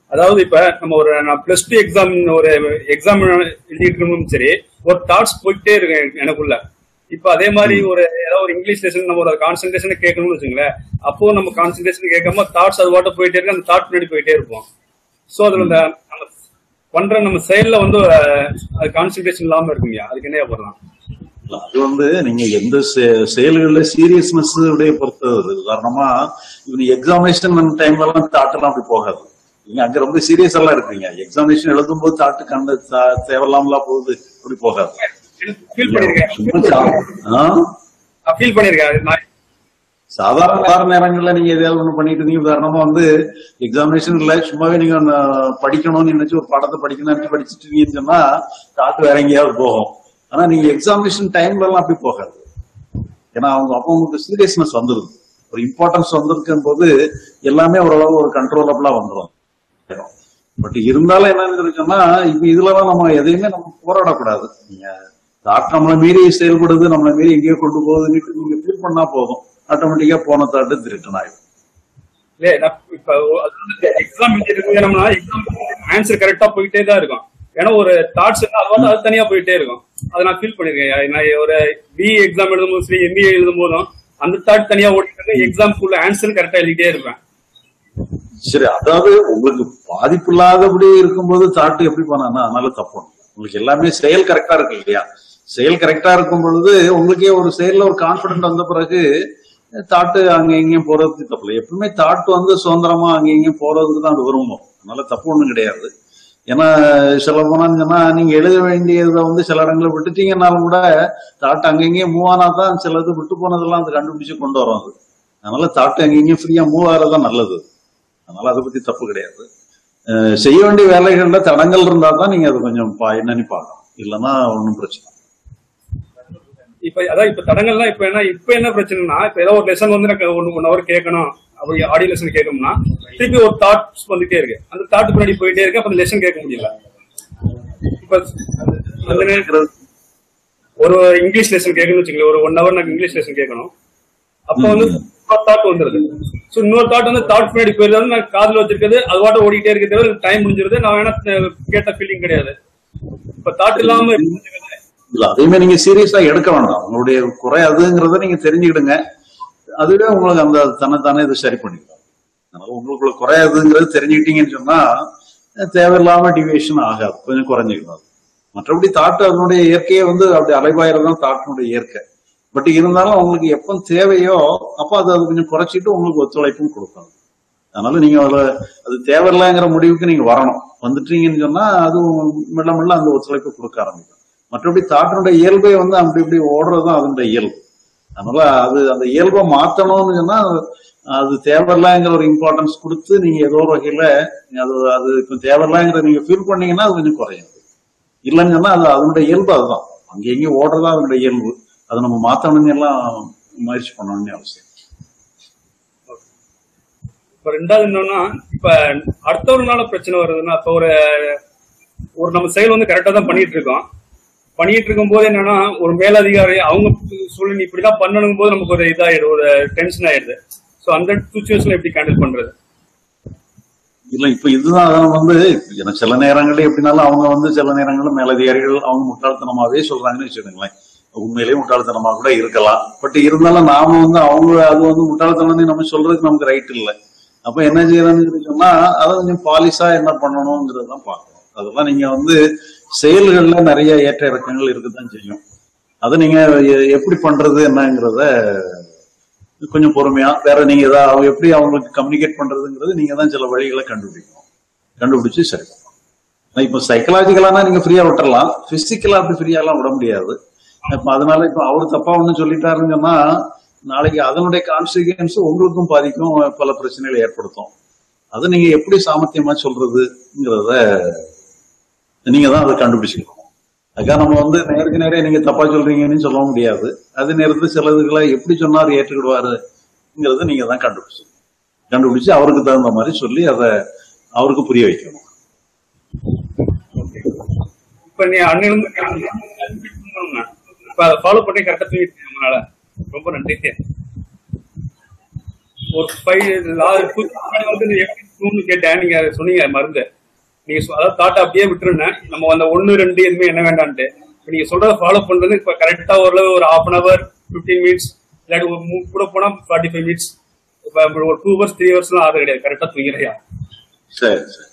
அதாவது இப்ப நம்ம ஒரு நான் பிளஸ் டூ எக்ஸாம் ஒரு எக்ஸாம் எழுதிட்டு இருக்கணும் சரி ஒரு தாட்ஸ் போயிட்டே இருக்கு எனக்கு- எனக்குள்ள இப்ப அதே மாதிரி ஒரு ஏதாவது ஒரு இங்கிலீஷ் லெசன் நம்ம ஒரு கான்சென்ட்ரேஷன் கேட்கணும்னு வச்சுங்களேன் அப்போ நம்ம கான்சென்ட்ரேஷன் கேட்காம தாட்ஸ் அது வாட்ட போயிட்டே இருக்கு அந்த தாட் பின்னாடி போயிட்டே இருப்போம் சோ அதுல இந்த நம்ம பண்ற நம்ம செயல்ல வந்து அஹ், அது கான்சென்ட்ரேஷன் இல்லாம இருக்குங்கய்யா அதுக்கு என்ன பண்ணலாம் அது வந்து நீங்க எந்த செ- செயல்கள்ல சீரியஸ்னஸ் உடைய பொறுத்தது உதாரணமா இவங்க எக்ஸாமினேஷன் டைம்ல எல்லாம் தாட்டெல்லாம் அப்படி போகாது நீங்க அங்க ரொம்ப சீரியஸ் எல்லாம் இருக்கீங்க எக்ஸாமினேஷன் எழுதும் போது தாட்டு கண்ட தா- தேவையில்லாமலாம் போகுது அப்படி போகாது ஃபீல் பண்ணிருக்கேன் சும்மா சா- ஆ? ஃபீல் பண்ணிருக்கேன் நான் சாதாரண வார நேரங்கள்ல நீங்க எதையாவது ஒண்ணு பண்ணிட்டு இருந்தீங்க உதாரணமா வந்து எக்ஸாமினேஷன் இல்ல சும்மாவே நீங்க ஒண்ணு படிக்கணும்னு நினைச்சு ஒரு பாடத்தை படிக்கணும்னு நினைச்சு படிச்சுட்டு இருக்கீங்கன்னு சொன்னா தாட்டு வேற எங்கேயாவது போகும் ஆனா நீங்க எக்ஸாமினேஷன் டைம்ல எல்லாம் அப்படி போகாது ஏன்னா அவங்க அப்போ உங்களுக்கு சீரியஸ்னஸ் வந்துருது ஒரு இம்பார்ட்டன்ஸ் வந்திருக்கும் போது எல்லாமே ஓரளவு ஒரு கண்ட்ரோலபிளா வந்துடும் பட் இருந்தாலும் என்னன்னு சொன்னா இப்ப இதுலலாம் நம்ம எதையுமே நம்ம போராடக்கூடாது நீங்க தாட் நம்மளை மீறி செயல்படுது நம்மளை மீறி எங்கேயோ கொண்டு போகுதுன்னு நீங்க ஃபீல் பண்ணா போதும் ஆட்டோமேட்டிக்கா போன தாட்டு ரிட்டர்ன் ஆயிடும் இல்ல நான் இப்ப எக்ஸாம் எழுதிருக்கோம்னா எக்ஸாம் ஆன்சர் கரெக்டா போயிட்டே தான் இருக்கும் ஏன்னா ஒரு தாட்ஸ் அது வந்து அது தனியா போயிட்டே இருக்கும் அதை நான் ஃபீல் பண்ணிருக்கேன் நான் ஒரு பி எக்ஸாம் எழுதும் போதும் சரி எம்பிஏ எழுதும் போதும் அந்த தாட் தனியா ஓடிட்டு எக்ஸாம் ஃபுல் ஆன்சர் கரெக்டா எழுதிட்டே இருப்பேன் சரி அதாவது உங்களுக்கு பாதிப்பு இல்லாதபடி இருக்கும்போது தாட்டு எப்படி பண்ணானா அதனால தப்பு உங்களுக்கு எல்லாமே செயல் கரெக்டா இருக்கு இல்லையா செயல் கரெக்டா இருக்கும் பொழுது உங்களுக்கே ஒரு செயல்ல ஒரு கான்பிடன்ட் வந்த பிறகு தாட்டு அங்க எங்கேயும் போறதுக்கு தப்பு இல்லை எப்பவுமே தாட்டு வந்து சுதந்திரமா அங்க எங்கேயும் போறதுக்கு தான் அது விரும்பும் அதனால தப்பு ஒண்ணும் கிடையாது ஏன்னா சொல்ல போனான்னு சொன்னா நீங்க எழுத வேண்டியதை வந்து சில இடங்களை விட்டுட்டீங்கன்னாலும் கூட தாட்டு அங்கங்கேயும் மூவ் ஆனா தான் சிலது விட்டு போனதெல்லாம் அது கண்டுபிடிச்சு கொண்டு வரும் அது அதனால தாட்டு அங்கங்கேயும் ஃப்ரீயா மூவ் ஆகிறதான் நல்லது அதனால அதை பத்தி தப்பு கிடையாது அஹ் செய்ய வேண்டிய வேலைகள்ல தடங்கள் இருந்தா தான் நீங்க அது கொஞ்சம் பா- என்னன்னு பார்க்கணும் இல்லைன்னா ஒன்றும் பிரச்சனை இல்லை. இப்ப அதான் இப்ப தடங்கள்லாம் இப்ப என்ன இப்ப என்ன பிரச்சனைனா இப்ப ஏதோ ஒரு லெசன் வந்து எனக்கு ஒன் ஒன் ஹவர் கேட்கணும் அப்படி ஆடியோ லெசன் கேட்கணும்னா திருப்பி ஒரு தாட்ஸ் வந்துட்டே இருக்கு அந்த தாட் பின்னாடி போயிட்டே இருக்கு அப்ப அந்த லெசன் கேட்க முடியல இப்ப அந்த நேரத்துல ஒரு இங்கிலீஷ் லெசன் கேட்கணும்னு வச்சுங்களேன் ஒரு ஒன் ஹவர் எனக்கு இங்கிலீஷ் லெசன் கேட்கணும் அப்ப வந்து தாட் வந்துருது சோ இன்னொரு தாட் வந்து தாட் பின்னாடி போயிருந்தாலும் நான் காதுல வச்சிருக்கிறது அது வாட்ட ஓடிட்டே இருக்க தவிர டைம் முடிஞ்சிருது நான் வேணா அஹ், கேட்ட ஃபீலிங் கிடையாது இப்ப தாட் இல்லாம இல்ல அதையுமே நீங்க சீரியஸா எடுக்க வேண்டாம் உங்களுடைய குறை அதுங்கிறத நீங்க தெரிஞ்சுக்கிடுங்க அதுவே உங்களுக்கு அந்த தன்னைத்தானே இது சரி பண்ணிக்கலாம் அதனால உங்களுக்குள்ள குறையாதுங்கிறது தெரிஞ்சுக்கிட்டீங்கன்னு சொன்னா அஹ் தேவையில்லாம டிவியேஷன் ஆகாது கொஞ்சம் குறைஞ்சிக்கலாம் மற்றபடி தாட்டு அதனுடைய இயற்கையே வந்து அப்படி அலைபாயிரதான் தாட்டினுடைய இயற்கை பட் இருந்தாலும் உங்களுக்கு எப்போ தேவையோ அப்போ அது அது கொஞ்சம் குறைச்சிட்டு உங்களுக்கு ஒத்துழைப்பும் கொடுக்கணும் அதனால நீங்க அதுல அது தேவையில்லைங்கிற முடிவுக்கு நீங்க வரணும் வந்துட்டீங்கன்னு சொன்னா அது மெல்ல மெல்ல அந்த ஒத்துழைப்பு கொடுக்க ஆரம்பிக்கும் மற்றபடி தாட்டினுடைய இயல்பே வந்து அப்படி இப்படி ஓடுறதுதான் அதனுடைய இயல்பு அதனால அது அந்த இயல்பை மாத்தணும்னு சொன்னா அது தேவையில்லைங்கிற ஒரு இம்பார்ட்டன்ஸ் கொடுத்து நீங்க ஏதோ ஒரு வகையில அது அது கொஞ்சம் தேவையில்லைங்கிற நீங்க ஃபீல் பண்ணீங்கன்னா அது கொஞ்சம் குறையும் இல்லைன்னு சொன்னா அது அதனுடைய இயல்பு அதுதான் அங்க எங்கேயும் ஓடுறதா அதனுடைய இயல்பு அதை நம்ம மாத்தணும்னு எல்லாம் முயற்சி பண்ணணும்னு அவசியம் இப்ப ரெண்டாவது என்னன்னா இப்ப அடுத்தவருனால பிரச்சனை வருதுன்னா இப்ப ஒரு ஒரு நம்ம செயல் வந்து கரெக்டா தான் பண்ணிட்டு இருக்கோம் பண்ணிட்டு இருக்கும் போது என்னன்னா ஒரு மேலதிகாரி அவங்க சொல்லி நீ இப்படிதான் பண்ணணும் போது நமக்கு ஒரு இதாயிடுது ஒரு டென்ஷன் ஆயிடுது சோ அந்த சுச்சுவேஷன்ல எப்படி ஹேண்டில் பண்றது இல்ல இப்ப இதுதான் அதான் வந்து எனக்கு சில நேரங்கள்ல எப்படினாலும் அவங்க வந்து சில நேரங்கள்ல மேலதிகாரிகள் அவங்க முட்டாள்தனமாவே சொல்றாங்கன்னு வச்சுக்கோங்களேன் உண்மையிலேயே முட்டாள்தனமா கூட இருக்கலாம் பட் இருந்தாலும் நாம வந்து அவங்க அது வந்து முட்டாள்தனம்னு நம்ம சொல்றதுக்கு நமக்கு ரைட் இல்லை அப்ப என்ன செய்யறோம்னு சொன்னா அதை கொஞ்சம் பாலிஷா என்ன பண்ணணுங்கிறதான் பார்க்கணும் அதெல்லாம் நீங்க வந்து செயல்கள்ல நிறைய ஏற்ற இறக்கங்கள் இருக்குதான் செய்யும் அதை நீங்க எ- எப்படி பண்றது என்னங்கிறத கொஞ்சம் பொறுமையா வேற நீங்க ஏதாவது அவங்க எப்படி அவங்களுக்கு கம்யூனிகேட் பண்றதுங்கிறது நீங்க தான் சில வழிகளை கண்டுபிடிக்கணும் கண்டுபிடிச்சு சரி பண்ணணும் ஆனா இப்ப சைக்கலாஜிக்கலானா நீங்க ஃப்ரீயா விட்டுறலாம் பிசிக்கலா அப்படி ஃப்ரீயா எல்லாம் விட முடியாது இப்ப அதனால இப்ப அவர் தப்பா ஒண்ணு சொல்லிட்டாருன்னு சொன்னா நாளைக்கு அதனுடைய கான்சிக்வன்ஸ் உங்களுக்கும் பாதிக்கும் பல பிரச்சனைகளை ஏற்படுத்தும் அதை நீங்க எப்படி சாமர்த்தியமா சொல்றதுங்கிறத நீங்க தான் அதை கண்டுபிடிச்சிக்கணும் அதுக்காக நம்ம வந்து நேருக்கு நேரே நீங்க தப்பா சொல்றீங்கன்னு சொல்ல முடியாது அதே நேரத்துல சிலதுகளை எப்படி சொன்னார் ஏற்றுக்கிடுவாருங்கிறத நீங்க தான் கண்டுபிடிச்சு கண்டுபிடிச்சு அவருக்கு தகுந்த மாதிரி சொல்லி அதை அவருக்கு புரிய வைக்கணும் இப்ப நீ அண்ணன் இப்ப அதை ஃபாலோ பண்ணி கரெக்டா தூங்கிட்டு நம்மளால ரொம்ப நன்றி ஒரு ஃபைவ் வந்து எப்படி மேக்ஸிமம் கேட்டேன் நீங்க சொன்னீங்க மருந்து நீங்க சொ- அதாவது தாட்டை அப்படியே விட்டுருங்க நம்ம அந்த ஒன்னு ரெண்டு எதுவுமே என்ன வேண்டான்ட்டு இப்ப நீங்க சொல்றத ஃபாலோ பண்றது இப்ப கரெக்டா ஓரளவு ஒரு half an hour fifteen minutes இல்லாட்டி ஒரு மூ- கூட போனா ஃபார்ட்டி ஃபைவ் மினிட்ஸ் இப்ப ஒரு டூ ஹவர்ஸ் த்ரீ ஹவர்ஸ்லாம் ஆகுது கிடையாது கரெக்டா தூங்கிறையா சரி சரி